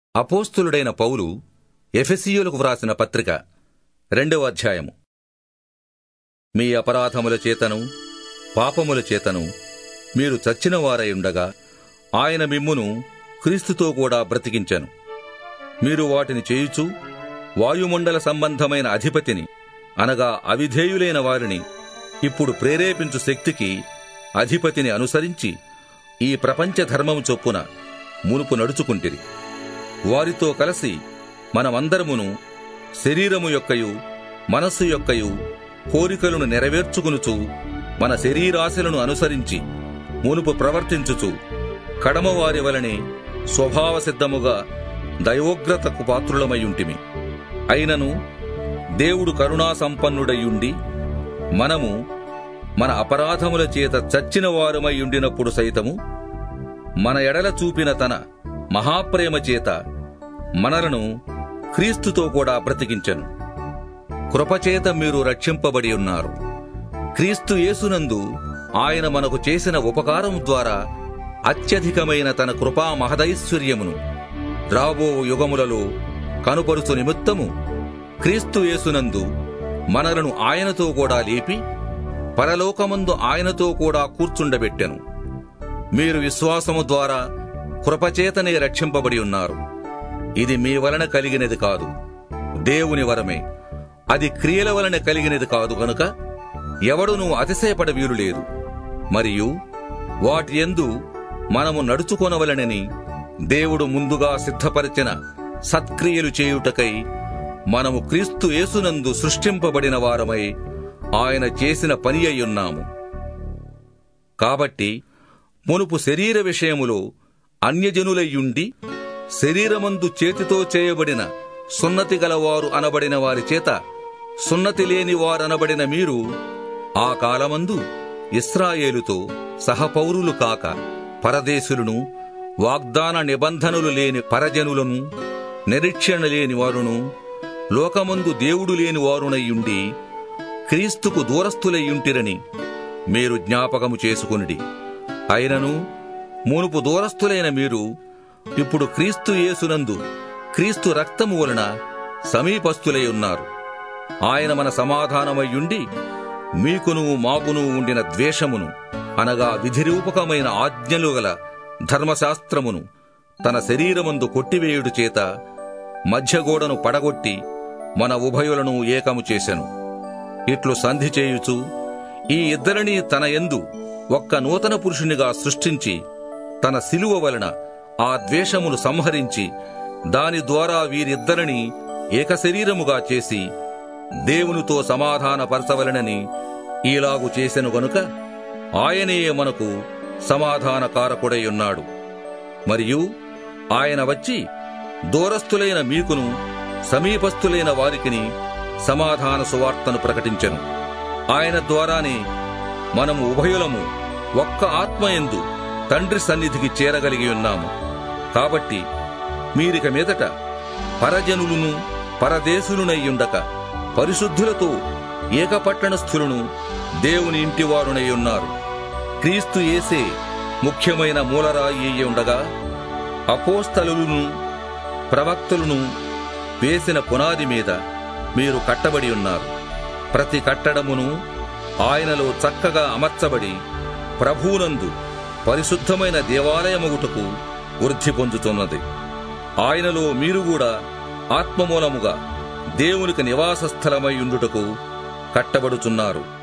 అపోస్తులుడైన పౌలు ఎఫెసీయులకు వ్రాసిన పత్రిక రెండవ అధ్యాయము మీ అపరాధముల చేతను పాపముల చేతను మీరు చచ్చిన వారై ఉండగా ఆయన మిమ్మును క్రీస్తుతో కూడా బ్రతికించెను మీరు వాటిని చేయుచు వాయుమండల సంబంధమైన అధిపతిని అనగా అవిధేయులైన వారిని ఇప్పుడు ప్రేరేపించు శక్తికి అధిపతిని అనుసరించి ఈ ప్రపంచ ధర్మము చొప్పున మునుపు నడుచుకుంటిరి వారితో కలిసి మనమందరమును శరీరము యొక్కయు మనస్సు యొక్కయు కోరికలను నెరవేర్చుకునుచు మన శరీరాశలను అనుసరించి మునుపు ప్రవర్తించుచు కడమవారి వలనే స్వభావ సిద్ధముగా దైవోగ్రతకు పాత్రులమయ్యుంటిమి అయినను దేవుడు కరుణా సంపన్నుడయ్యుండి మనము మన అపరాధముల చేత చచ్చిన వారమై ఉండినప్పుడు సైతము మన ఎడల చూపిన తన మహాప్రేమ చేత మనలను క్రీస్తుతో కూడా బ్రతికించెను కృపచేత మీరు రక్షింపబడి ఉన్నారు క్రీస్తు యేసునందు ఆయన మనకు చేసిన ఉపకారం ద్వారా అత్యధికమైన తన కృపా మహదైశ్వర్యమును రాబో యుగములలో కనుపరుచు నిమిత్తము క్రీస్తు యేసునందు మనలను ఆయనతో కూడా లేపి పరలోకమందు ఆయనతో కూడా కూర్చుండబెట్టెను మీరు విశ్వాసము ద్వారా కృపచేతనే రక్షింపబడి ఉన్నారు ఇది మీ వలన కలిగినది కాదు దేవుని వరమే అది క్రియల వలన కలిగినది కాదు గనుక ఎవడునూ అతిశయపడ వీలు లేదు మరియు వాటి యందు మనము నడుచుకొనవలనని దేవుడు ముందుగా సిద్ధపరిచిన సత్క్రియలు చేయుటకై మనము క్రీస్తు యేసునందు సృష్టింపబడిన వారమై ఆయన చేసిన పని అయ్యున్నాము కాబట్టి మునుపు శరీర విషయములో అన్యజనులయ్యుండి శరీరమందు చేతితో చేయబడిన సున్నతి గలవారు అనబడిన వారి చేత సున్నతి లేని వారనబడిన మీరు ఆ కాలమందు ఇస్రాయేలుతో సహపౌరులు కాక పరదేశులను వాగ్దాన నిబంధనలు లేని పరజనులను నిరీక్షణ లేని వారును లోకమందు దేవుడు లేని వారునయ్యుండి క్రీస్తుకు దూరస్థులయ్యుంటిరని మీరు జ్ఞాపకము చేసుకునిడి అయినను మునుపు దూరస్థులైన మీరు ఇప్పుడు క్రీస్తు యేసునందు క్రీస్తు రక్తము వలన సమీపస్థులై ఉన్నారు ఆయన మన సమాధానమయ్యుండి మీకును మాకును ఉండిన ద్వేషమును అనగా విధిరూపకమైన ఆజ్ఞలు గల ధర్మశాస్త్రమును తన శరీరమందు కొట్టివేయుడు చేత మధ్యగోడను పడగొట్టి మన ఉభయులను ఏకము చేసెను ఇట్లు సంధి చేయుచు ఈ ఇద్దరిని తన యందు ఒక్క నూతన పురుషునిగా సృష్టించి తన శిలువ వలన ఆ ద్వేషమును సంహరించి దాని ద్వారా వీరిద్దరిని ఏకశరీరముగా చేసి దేవునితో సమాధానపరచవలనని ఈలాగు చేసెను గనుక ఆయనే మనకు సమాధానకారకుడై ఉన్నాడు మరియు ఆయన వచ్చి దూరస్థులైన మీకును సమీపస్థులైన వారికిని సమాధాన సువార్తను ప్రకటించెను ఆయన ద్వారానే మనము ఉభయులము ఒక్క ఆత్మయందు తండ్రి సన్నిధికి చేరగలిగి ఉన్నాము కాబట్టి మీరిక మీదట పరజనులను పరదేశులునయ్యుండక పరిశుద్ధులతో ఏకపట్టణస్థులను దేవుని ఇంటివారునై ఉన్నారు క్రీస్తు యేసే ముఖ్యమైన మూలరాయి అయి ఉండగా అపోస్తలులను ప్రవక్తలను వేసిన పునాది మీద మీరు కట్టబడి ఉన్నారు ప్రతి కట్టడమును ఆయనలో చక్కగా అమర్చబడి ప్రభువునందు పరిశుద్ధమైన దేవాలయమగుటకు వృద్ధి పొందుతున్నది ఆయనలో మీరు కూడా ఆత్మమూలముగా దేవునికి నివాస స్థలమై ఉండుటకు కట్టబడుచున్నారు